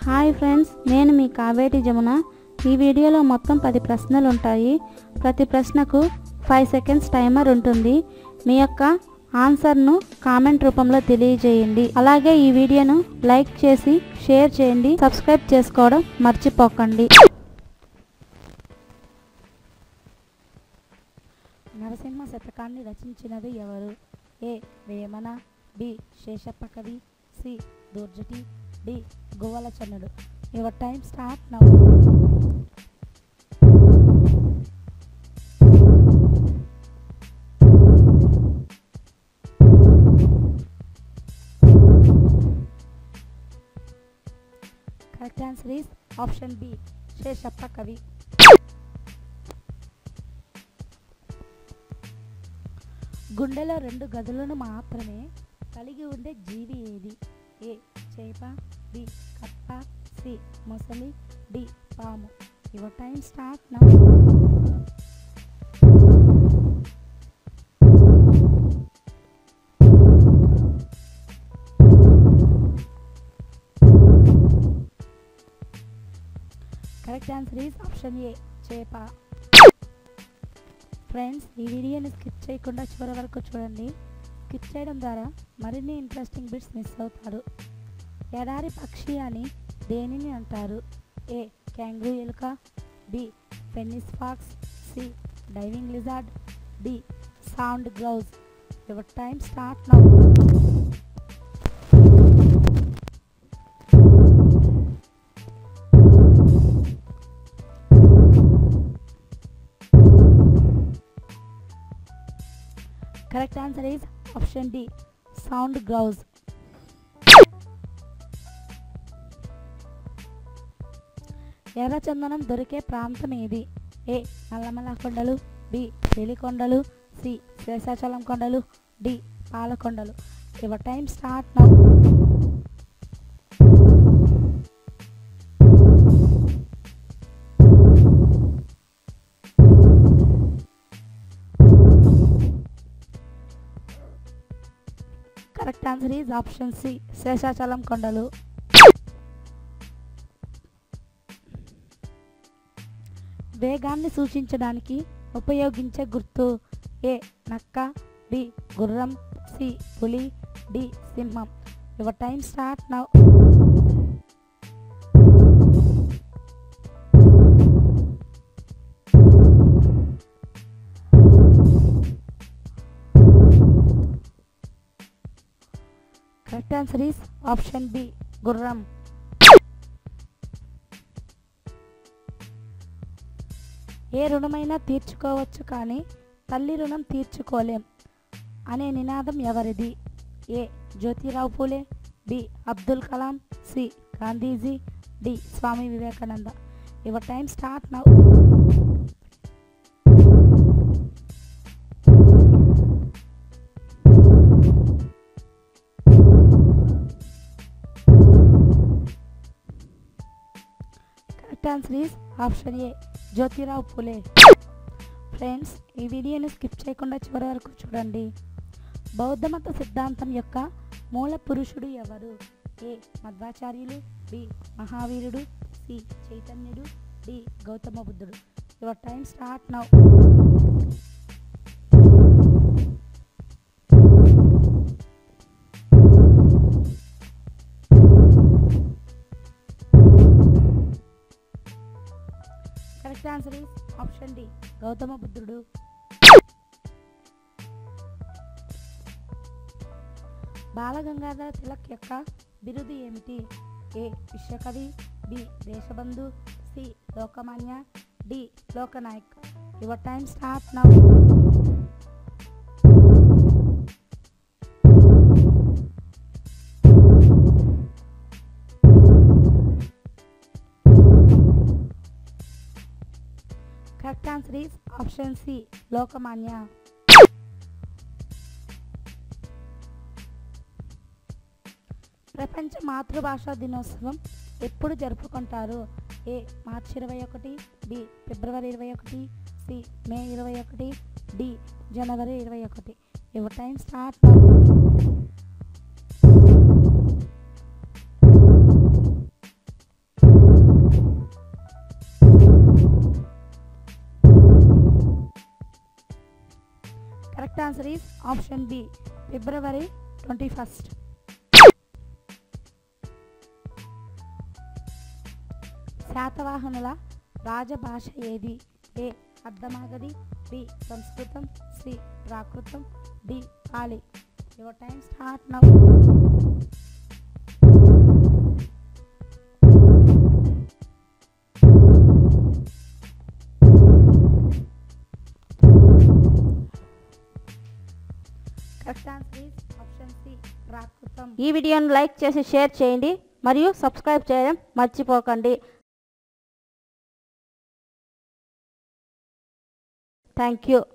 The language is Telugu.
హాయ్ ఫ్రెండ్స్ నేను మీ కావేటి జమున ఈ వీడియోలో మొత్తం పది ప్రశ్నలు ఉంటాయి ప్రతి ప్రశ్నకు ఫైవ్ సెకండ్స్ టైమర్ ఉంటుంది మీ యొక్క ఆన్సర్ను కామెంట్ రూపంలో తెలియజేయండి అలాగే ఈ వీడియోను లైక్ చేసి షేర్ చేయండి సబ్స్క్రైబ్ చేసుకోవడం మర్చిపోకండి నరసింహ శతకాన్ని రచించినది ఎవరు ఏ వేమన బి శేషప్ప కవి సి దుర్జటి డి గోవలచన్నుడు your time start now correct answer is option B Sheshappa కవి గుండెలో రెండు గదులను మాత్రమే కలిగి ఉండే జీవి ఏది ఏ చేప బి కప్ప సి మొసలి డి పాము your time start now correct answer is option A చేప ఫ్రెండ్స్ ఈ వీడియోని స్కిప్ చేయకుండా చివరి వరకు చూడండి స్కిప్ చేయడం ద్వారా మరిన్ని ఇంట్రెస్టింగ్ బిట్స్ మిస్ అవుతారు ఎడారి పక్షి అని దేనిని అంటారు ఏ క్యాంగ్రూ ఎలుక B fennec fox C diving lizard D sand grouse your time start now correct answer is option D sand grouse ఎర్రచందనం దొరికే ప్రాంతం ఏది ఏ నల్లమల కొండలు బి వెలికొండలు సి శేషాచలం కొండలు డి పాలకొండలు your time start now correct answer is option C Seshachalam కొండలు వేగాన్ని సూచించడానికి ఉపయోగించే గుర్తు ఏ నక్క బి గుర్రం సి పులి డి సింహం your time start now correct answer is option B గుర్రం ఏ రుణమైనా తీర్చుకోవచ్చు కానీ తల్లి రుణం తీర్చుకోలేం అనే నినాదం ఎవరిది A Jyotirao Phule B Abdul Kalam C Gandhiji D Swami Vivekananda your time start now correct answer is option A Jyotirao Phule friends ఈ వీడియోని స్కిప్ చేయకుండా చివరి వరకు చూడండి బౌద్ధ మత సిద్ధాంతం యొక్క మూల పురుషుడు ఎవరు ఏ మధ్వాచార్యులు బి మహావీరుడు సి చైతన్యుడు డి గౌతమ బుద్ధుడు your time start now correct answer is option D Gautama బుద్ధుడు బాలగంగాధర తిలక్ యొక్క బిరుదు ఏమిటి ఏ విశ్వకవి బి దేశబంధు సి లోకమాన్య డి లోకనాయక్ your time start now correct answer is option C లోకమాన్య ప్రపంచ మాతృభాషా దినోత్సవం ఎప్పుడు జరుపుకుంటారు ఏ మార్చి ఇరవై ఒకటి బి ఫిబ్రవరి ఇరవై ఒకటి సి మే ఇరవై ఒకటి డి జనవరి ఇరవై ఒకటి your time start answer is option B ఫిబ్రవరి ట్వంటీ ఫస్ట్ శాతవాహనుల రాజభాష ఏది A Ardhamagadhi B Samskritam C Prakritam D Pali your time start now correct answer is option C Prakritam ఈ వీడియోను లైక్ చేసి షేర్ చేయండి మరియు సబ్స్క్రైబ్ చేయడం మర్చిపోకండి థ్యాంక్ యూ